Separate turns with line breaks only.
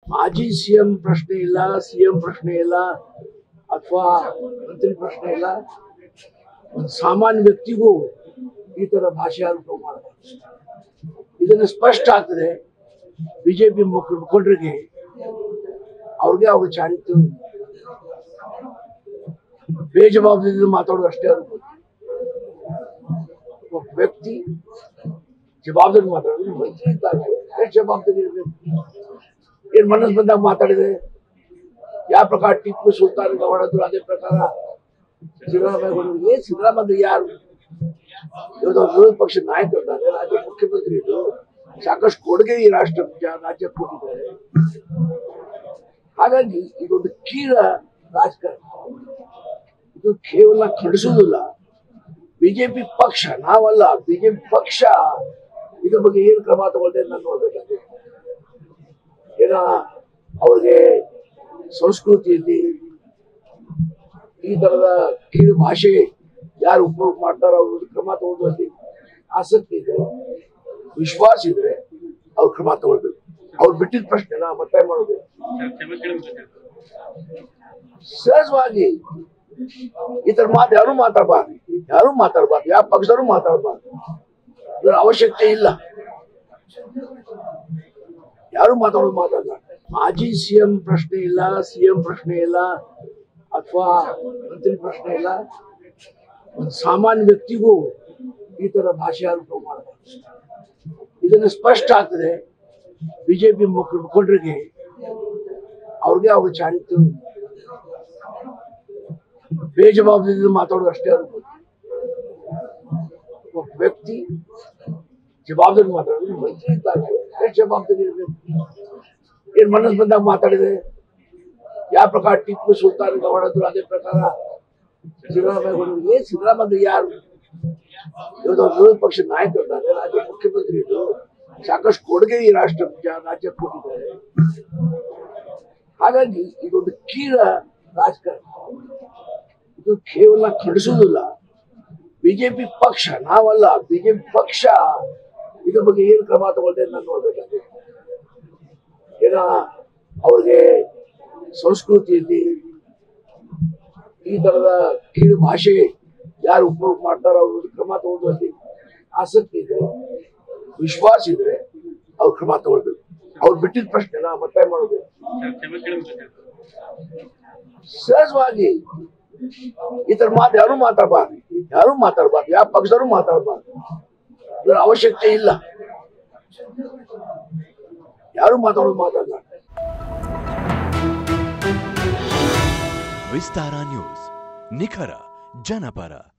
ಮಾಜಿ ಸಿಎಂ ಪ್ರಶ್ನೆ ಇಲ್ಲ ಸಿಎಂ ಪ್ರಶ್ನೆ ಇಲ್ಲ ಅಥವಾ ಮಂತ್ರಿ ಪ್ರಶ್ನೆ ಇಲ್ಲ ಒಂದು ಸಾಮಾನ್ಯ ವ್ಯಕ್ತಿಗೂ ಈ ತರ ಭಾಷೆ ಆರೋಪ ಮಾಡಬಹುದು ಇದನ್ನು ಸ್ಪಷ್ಟ ಆಗ್ತದೆ ಬಿಜೆಪಿ ಮುಖಂಡರಿಗೆ ಅವ್ರಿಗೆ ಅವ್ರ ಚಾರಿತ್ಯ ಬೇಜವಾಬ್ದಾರಿಯಿಂದ ಮಾತಾಡೋದು ಅಷ್ಟೇ ಅನ್ಬೋದು ಒಬ್ಬ ವ್ಯಕ್ತಿ ಜವಾಬ್ದಾರಿ ಮಾತಾಡೋದು ಮಂತ್ರಿ ಇದ್ದಾಗ ಎಷ್ಟು ಜವಾಬ್ದಾರಿ ಇರಬೇಕು ಏನ್ ಮನಸ್ಸು ಬಂದಾಗ ಮಾತಾಡಿದೆ ಯಾವ ಪ್ರಕಾರ ಟಿಪ್ಪು ಸುಲ್ತಾನ್ ಹೊಡೆದ್ರು ಅದೇ ಪ್ರಕಾರ ಸಿದ್ದರಾಮಯ್ಯ ಹೊಡೆದ್ರು ಏನ್ ಸಿದ್ದರಾಮಯ್ಯ ಯಾರು ಇವತ್ತು ಅವ್ರು ವಿರೋಧ ಪಕ್ಷದ ನಾಯಕರಿದ್ದಾರೆ ರಾಜ್ಯ ಮುಖ್ಯಮಂತ್ರಿ ಇದ್ರು ಸಾಕಷ್ಟು ಕೊಡುಗೆ ಈ ರಾಷ್ಟ್ರ ಜ- ರಾಜ್ಯಕ್ಕೆ ಕೊಟ್ಟಿದ್ದಾರೆ ಹಾಗಾಗಿ ಇದೊಂದು ಕೀಳ ರಾಜಕಾರಣ ಇದು ಕೇವಲ ಖಂಡಿಸುವುದಿಲ್ಲ ಬಿಜೆಪಿ ಪಕ್ಷ ನಾವಲ್ಲ ಬಿಜೆಪಿ ಪಕ್ಷ ಇದ್ರ ಬಗ್ಗೆ ಏನು ಕ್ರಮ ತಗೊಳ್ತೇವೆ ನಾನು ನೋಡ್ಬೇಕಾಗಿದೆ ಏನ ಅವ್ರಿಗೆ ಸಂಸ್ಕೃತಿಯಲ್ಲಿ ಈ ತರದ ಕೀಳು ಭಾಷೆ ಯಾರು ಉಪಯೋಗ ಮಾಡ್ತಾರೋ ಅವ್ರ ಕ್ರಮ ತಗೊಳ್ಳುವಲ್ಲಿ ಆಸಕ್ತಿ ಇದೆ ವಿಶ್ವಾಸ ಇದ್ರೆ ಅವ್ರು ಕ್ರಮ ತಗೊಳ್ಬೇಕು ಅವ್ರು ಬಿಟ್ಟಿದ ಪ್ರಶ್ನೆನ ಮತ್ತೆ ಮಾಡೋದು ಸಹಜವಾಗಿ ಈ ತರ ಮಾತು ಯಾರು ಮಾತಾಡಬಾರ್ದು ಯಾರು ಮಾತಾಡಬಾರ್ದು ಯಾವ ಪಕ್ಷದವರು ಮಾತಾಡಬಾರ್ದು ಇದರ ಅವಶ್ಯಕತೆ ಇಲ್ಲ ಯಾರು ಮಾತಾಡೋದು ಮಾತಾಡಲ್ಲ ಮಾಜಿ ಸಿಎಂ ಪ್ರಶ್ನೆ ಇಲ್ಲ ಸಿಎಂ ಪ್ರಶ್ನೆ ಇಲ್ಲ ಅಥವಾ ಮಂತ್ರಿ ಪ್ರಶ್ನೆ ಇಲ್ಲ ಒಂದು ಸಾಮಾನ್ಯ ವ್ಯಕ್ತಿಗೂ ಈ ತರ ಭಾಷೆ ಆರೋಪ ಮಾಡಬಹುದು ಇದನ್ನು ಸ್ಪಷ್ಟ ಆಗ್ತದೆ ಬಿಜೆಪಿ ಮುಖಂಡರಿಗೆ ಅವ್ರಿಗೆ ಅವ್ರ ಚಾರಿತ್ಯ ಬೇಜವಾಬ್ದಾರಿಯಿಂದ ಮಾತಾಡೋದು ಅಷ್ಟೇ ಅನ್ಬೋದು ಒಬ್ಬ ವ್ಯಕ್ತಿ ಜವಾಬ್ದಾರಿ ಮಾತಾಡೋದು ಮಂತ್ರಿ ಇದ್ದಾಗ ಎಷ್ಟು ಜವಾಬ್ದಾರಿ ಇರಬೇಕು ಏನ್ ಮನಸ್ಸು ಬಂದಾಗ ಮಾತಾಡಿದೆ ಯಾವ ಪ್ರಕಾರ ಟಿಪ್ಪು ಸುಲ್ತಾನ್ ಹೊಡೆದ್ರು ಅದೇ ಪ್ರಕಾರ ಸಿದ್ದರಾಮಯ್ಯ ಹೊಡೆದ್ರು ಏನ್ ಸಿದ್ದರಾಮಯ್ಯ ಯಾರು ಇವತ್ತು ಅವ್ರು ವಿರೋಧ ಪಕ್ಷದ ನಾಯಕರಿದ್ದಾರೆ ರಾಜ್ಯ ಮುಖ್ಯಮಂತ್ರಿ ಇದ್ರು ಸಾಕಷ್ಟು ಕೊಡುಗೆ ಈ ರಾಷ್ಟ್ರ ಜ- ರಾಜ್ಯಕ್ಕೆ ಕೊಟ್ಟಿದ್ದಾರೆ ಹಾಗಾಗಿ ಇದೊಂದು ಕೀಳ ರಾಜಕಾರಣ ಇದು ಕೇವಲ ಖಂಡಿಸುವುದಿಲ್ಲ ಬಿಜೆಪಿ ಪಕ್ಷ ನಾವಲ್ಲ ಬಿಜೆಪಿ ಪಕ್ಷ ಇದ್ರ ಬಗ್ಗೆ ಏನು ಕ್ರಮ ತಗೊಳ್ತೇವೆ ನಾನು ನೋಡ್ಬೇಕಾಗಿದೆ ಏನ ಅವ್ರಿಗೆ ಸಂಸ್ಕೃತಿಯಲ್ಲಿ ಈ ತರದ ಕೀಳು ಭಾಷೆ ಯಾರು ಉಪಯೋಗ ಮಾಡ್ತಾರೋ ಅವ್ರ ಕ್ರಮ ತಗೊಳ್ಳುವಲ್ಲಿ ಆಸಕ್ತಿ ಇದೆ ವಿಶ್ವಾಸ ಇದ್ರೆ ಅವ್ರು ಕ್ರಮ ತಗೊಳ್ಬೇಕು ಅವ್ರು ಬಿಟ್ಟಿದ ಪ್ರಶ್ನೆನ ಮತ್ತೆ ಮಾಡೋದು ಸಹಜವಾಗಿ ಈ ತರ ಮಾತು ಯಾರು ಮಾತಾಡಬಾರ್ದು ಯಾರು ಮಾತಾಡಬಾರ್ದು ಯಾವ ಪಕ್ಷದವರು ಮಾತಾಡಬಾರ್ದು ಇದರ ಅವಶ್ಯಕತೆ ಇಲ್ಲ ಯಾರು ಮಾತಾಡೋದು ಮಾತಾಡಲ್ಲ
ವಿಸ್ತಾರ ನ್ಯೂಸ್ ನಿಖರ ಜನಪರ